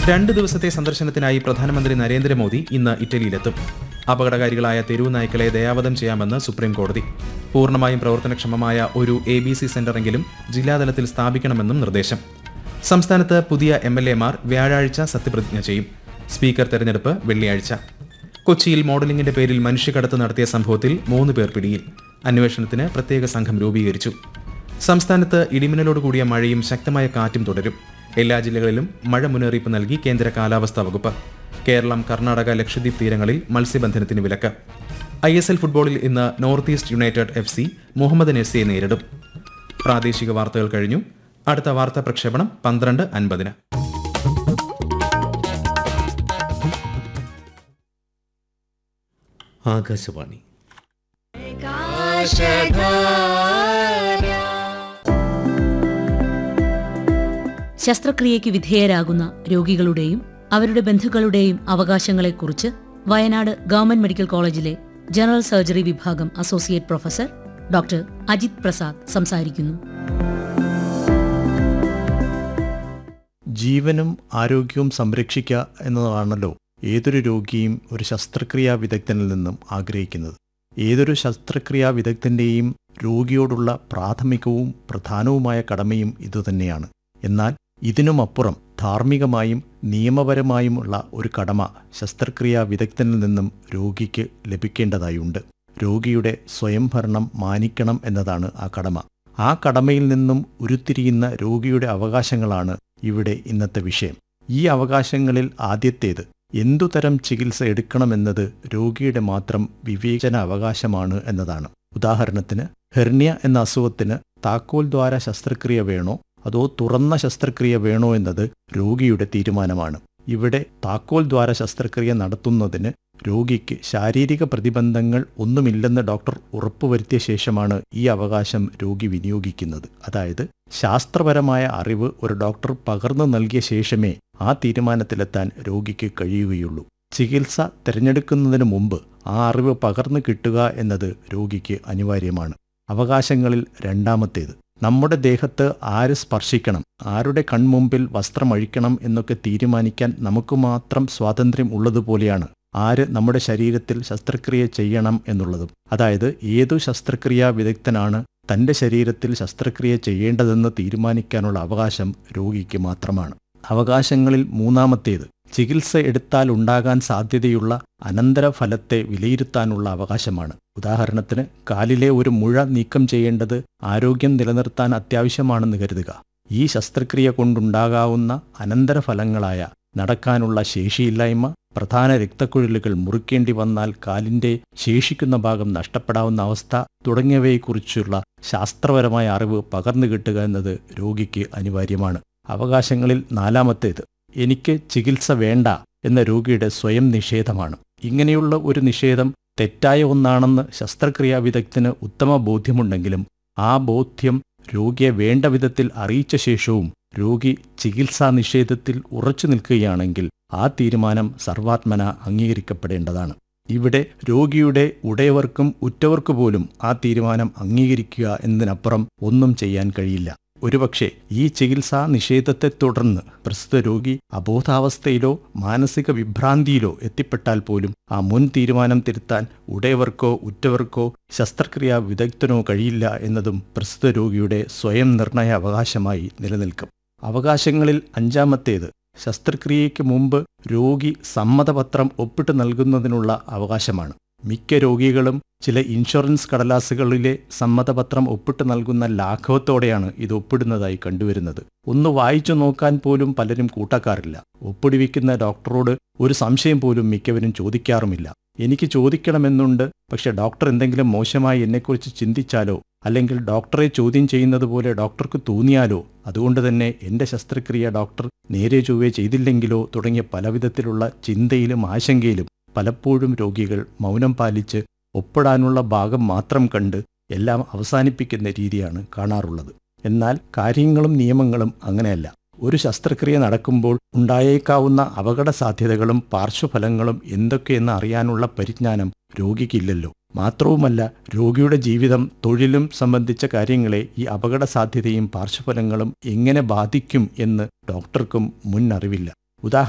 രണ്ട് ദിവസത്തെ സന്ദർശനത്തിനായി പ്രധാനമന്ത്രി നരേന്ദ്രമോദി ഇന്ന് ഇറ്റലിയിലെത്തും അപകടകാരികളായ തെരുവു നായ്ക്കളെ ദയാവധം ചെയ്യാമെന്ന് സുപ്രീം കോടതി പൂർണ്ണമായും പ്രവർത്തനക്ഷമമായ ഒരു എ ബി സി സെന്ററെങ്കിലും ജില്ലാതലത്തിൽ സ്ഥാപിക്കണമെന്നും നിർദ്ദേശം സംസ്ഥാനത്ത് പുതിയ എം എൽ എമാർ വ്യാഴാഴ്ച സത്യപ്രതിജ്ഞ ചെയ്യും സ്പീക്കർ തെരഞ്ഞെടുപ്പ് വെള്ളിയാഴ്ച കൊച്ചിയിൽ മോഡലിംഗിന്റെ പേരിൽ മനുഷ്യക്കടത്ത് നടത്തിയ സംഭവത്തിൽ മൂന്ന് പേർ പിടിയിൽ അന്വേഷണത്തിന് പ്രത്യേക സംഘം രൂപീകരിച്ചു സംസ്ഥാനത്ത് ഇടിമിന്നലോട് കൂടിയ മഴയും ശക്തമായ കാറ്റും തുടരും എല്ലാ ജില്ലകളിലും മഴ മുന്നറിയിപ്പ് നൽകി കേന്ദ്ര കാലാവസ്ഥാ വകുപ്പ് കേരളം കർണാടക ലക്ഷദ്വീപ് തീരങ്ങളിൽ മത്സ്യബന്ധനത്തിന് വിലക്ക് ഐ എസ് എൽ ഫുട്ബോളിൽ ഇന്ന് North East United F C Mohammed നെസ്സിയെ നേരിടും പ്രാദേശിക വാർത്തകൾ കഴിഞ്ഞു അടുത്ത വാർത്താ പ്രക്ഷേപണം പന്ത്രണ്ട് അൻപതിന് ആകാശവാണി ശസ്ത്രക്രിയയ്ക്ക് വിധേയരാകുന്ന രോഗികളുടെയും അവരുടെ ബന്ധുക്കളുടെയും അവകാശങ്ങളെക്കുറിച്ച് വയനാട് ഗവൺമെന്റ് മെഡിക്കൽ കോളേജിലെ ജനറൽ സർജറി വിഭാഗം associate professor doctor Ajith Prasad സംസാരിക്കുന്നു ജീവനും ആരോഗ്യവും സംരക്ഷിക്കുക എന്നതാണല്ലോ ഏതൊരു രോഗിയും ഒരു ശസ്ത്രക്രിയാ വിദഗ്ധനിൽ നിന്നും ആഗ്രഹിക്കുന്നത് ഏതൊരു ശസ്ത്രക്രിയാ വിദഗ്ധന്റെയും രോഗിയോടുള്ള പ്രാഥമികവും പ്രധാനവുമായ കടമയും ഇതുതന്നെയാണ് എന്നാൽ ഇതിനുമപ്പുറം ധാർമ്മികമായും നിയമപരമായുമുള്ള ഒരു കടമ ശസ്ത്രക്രിയാ വിദഗ്ധനിൽ നിന്നും രോഗിക്ക് ലഭിക്കേണ്ടതായുണ്ട് രോഗിയുടെ സ്വയംഭരണം മാനിക്കണം എന്നതാണ് ആ കടമ ആ കടമയിൽ നിന്നും ഉരുത്തിരിയുന്ന രോഗിയുടെ അവകാശങ്ങളാണ് ഇവിടെ ഇന്നത്തെ വിഷയം ഈ അവകാശങ്ങളിൽ ആദ്യത്തേത് എന്തുതരം ചികിത്സ എടുക്കണമെന്നത് രോഗിയുടെ മാത്രം വിവേചന അവകാശമാണ് എന്നതാണ് ഉദാഹരണത്തിന് ഹെർണിയ എന്ന അസുഖത്തിന് താക്കോൽ ദ്വാര ശസ്ത്രക്രിയ വേണോ അതോ തുറന്ന ശസ്ത്രക്രിയ വേണോ എന്നത് രോഗിയുടെ തീരുമാനമാണ് ഇവിടെ താക്കോൽ ദ്വാര ശസ്ത്രക്രിയ നടത്തുന്നതിന് രോഗിക്ക് ശാരീരിക പ്രതിബന്ധങ്ങൾ ഒന്നുമില്ലെന്ന് ഡോക്ടർ ഉറപ്പുവരുത്തിയ ശേഷമാണ് ഈ അവകാശം രോഗി വിനിയോഗിക്കുന്നത് അതായത് ശാസ്ത്രപരമായ അറിവ് ഒരു ഡോക്ടർ പകർന്നു നൽകിയ ശേഷമേ ആ തീരുമാനത്തിലെത്താൻ രോഗിക്ക് കഴിയുകയുള്ളൂ ചികിത്സ തിരഞ്ഞെടുക്കുന്നതിന് മുമ്പ് ആ അറിവ് പകർന്നു കിട്ടുക എന്നത് രോഗിക്ക് അനിവാര്യമാണ് അവകാശങ്ങളിൽ രണ്ടാമത്തേത് നമ്മുടെ ദേഹത്ത് ആര് സ്പർശിക്കണം ആരുടെ കൺമുമ്പിൽ വസ്ത്രമഴിക്കണം എന്നൊക്കെ തീരുമാനിക്കാൻ നമുക്ക് മാത്രം സ്വാതന്ത്ര്യം ഉള്ളതുപോലെയാണ് ആര് നമ്മുടെ ശരീരത്തിൽ ശസ്ത്രക്രിയ ചെയ്യണം എന്നുള്ളതും അതായത് ഏതു ശസ്ത്രക്രിയാ വിദഗ്ധനാണ് തന്റെ ശരീരത്തിൽ ശസ്ത്രക്രിയ ചെയ്യേണ്ടതെന്ന് തീരുമാനിക്കാനുള്ള അവകാശം രോഗിക്ക് മാത്രമാണ് അവകാശങ്ങളിൽ മൂന്നാമത്തേത് ചികിത്സ എടുത്താൽ ഉണ്ടാകാൻ സാധ്യതയുള്ള അനന്തരഫലത്തെ വിലയിരുത്താനുള്ള അവകാശമാണ് ഉദാഹരണത്തിന് കാലിലെ ഒരു മുഴ നീക്കം ചെയ്യേണ്ടത് ആരോഗ്യം നിലനിർത്താൻ അത്യാവശ്യമാണെന്ന് കരുതുക ഈ ശസ്ത്രക്രിയ കൊണ്ടുണ്ടാകാവുന്ന അനന്തരഫലങ്ങളായ നടക്കാനുള്ള ശേഷിയില്ലായ്മ പ്രധാന രക്തക്കുഴലുകൾ മുറിക്കേണ്ടി വന്നാൽ കാലിന്റെ ശേഷിക്കുന്ന ഭാഗം നഷ്ടപ്പെടാവുന്ന അവസ്ഥ തുടങ്ങിയവയെക്കുറിച്ചുള്ള ശാസ്ത്രപരമായ അറിവ് പകർന്നു കിട്ടുക എന്നത് രോഗിക്ക് അനിവാര്യമാണ് അവകാശങ്ങളിൽ നാലാമത്തേത് എനിക്ക് ചികിത്സ വേണ്ട എന്ന രോഗിയുടെ സ്വയം നിഷേധമാണ് ഇങ്ങനെയുള്ള ഒരു നിഷേധം തെറ്റായ ഒന്നാണെന്ന് ശസ്ത്രക്രിയാ വിദഗ്ധന് ഉത്തമ ബോധ്യമുണ്ടെങ്കിലും ആ ബോധ്യം രോഗിയെ വേണ്ട വിധത്തിൽ അറിയിച്ച ശേഷവും രോഗി ചികിത്സാ നിഷേധത്തിൽ ഉറച്ചു നിൽക്കുകയാണെങ്കിൽ ആ തീരുമാനം സർവാത്മന അംഗീകരിക്കപ്പെടേണ്ടതാണ് ഇവിടെ രോഗിയുടെ ഉടയവർക്കും ഉറ്റവർക്കു പോലും ആ തീരുമാനം അംഗീകരിക്കുക എന്നതിനപ്പുറം ഒന്നും ചെയ്യാൻ കഴിയില്ല ഒരുപക്ഷെ ഈ ചികിത്സാ നിഷേധത്തെ തുടർന്ന് പ്രസ്തുത രോഗി അബോധാവസ്ഥയിലോ മാനസിക വിഭ്രാന്തിയിലോ എത്തിപ്പെട്ടാൽ പോലും ആ മുൻ തീരുമാനം തിരുത്താൻ ഉടയവർക്കോ ഉറ്റവർക്കോ ശസ്ത്രക്രിയാ വിദഗ്ധനോ കഴിയില്ല എന്നതും പ്രസ്തുത രോഗിയുടെ സ്വയം നിർണയ അവകാശമായി നിലനിൽക്കും അവകാശങ്ങളിൽ അഞ്ചാമത്തേത് ശസ്ത്രക്രിയയ്ക്ക് മുമ്പ് രോഗി സമ്മതപത്രം ഒപ്പിട്ട് നൽകുന്നതിനുള്ള അവകാശമാണ് മിക്ക രോഗികളും ചില ഇൻഷുറൻസ് കടലാസുകളിലെ സമ്മതപത്രം ഒപ്പിട്ട് നൽകുന്ന ലാഘവത്തോടെയാണ് ഇത് ഒപ്പിടുന്നതായി കണ്ടുവരുന്നത് ഒന്ന് വായിച്ചു നോക്കാൻ പോലും പലരും കൂട്ടക്കാറില്ല ഒപ്പിടിവിക്കുന്ന ഡോക്ടറോട് ഒരു സംശയം പോലും മിക്കവരും ചോദിക്കാറുമില്ല എനിക്ക് ചോദിക്കണമെന്നുണ്ട് പക്ഷെ ഡോക്ടർ എന്തെങ്കിലും മോശമായി എന്നെക്കുറിച്ച് ചിന്തിച്ചാലോ അല്ലെങ്കിൽ ഡോക്ടറെ ചോദ്യം ചെയ്യുന്നത് പോലെ ഡോക്ടർക്ക് തോന്നിയാലോ അതുകൊണ്ട് തന്നെ എന്റെ ശസ്ത്രക്രിയ ഡോക്ടർ നേരെ ചൊവ്വേ ചെയ്തില്ലെങ്കിലോ തുടങ്ങിയ പലവിധത്തിലുള്ള ചിന്തയിലും ആശങ്കയിലും പലപ്പോഴും രോഗികൾ മൗനം പാലിച്ച് ഒപ്പിടാനുള്ള ഭാഗം മാത്രം കണ്ട് എല്ലാം അവസാനിപ്പിക്കുന്ന രീതിയാണ് കാണാറുള്ളത് എന്നാൽ കാര്യങ്ങളും നിയമങ്ങളും അങ്ങനെയല്ല ഒരു ശസ്ത്രക്രിയ നടക്കുമ്പോൾ ഉണ്ടായേക്കാവുന്ന അപകട സാധ്യതകളും പാർശ്വഫലങ്ങളും എന്തൊക്കെയെന്ന് അറിയാനുള്ള പരിജ്ഞാനം രോഗിക്കില്ലല്ലോ മാത്രവുമല്ല രോഗിയുടെ ജീവിതം തൊഴിലും സംബന്ധിച്ച കാര്യങ്ങളെ ഈ അപകട സാധ്യതയും പാർശ്വഫലങ്ങളും എങ്ങനെ ബാധിക്കും എന്ന് ഡോക്ടർക്കും മുൻ അറിവില്ല ഉദാഹരണം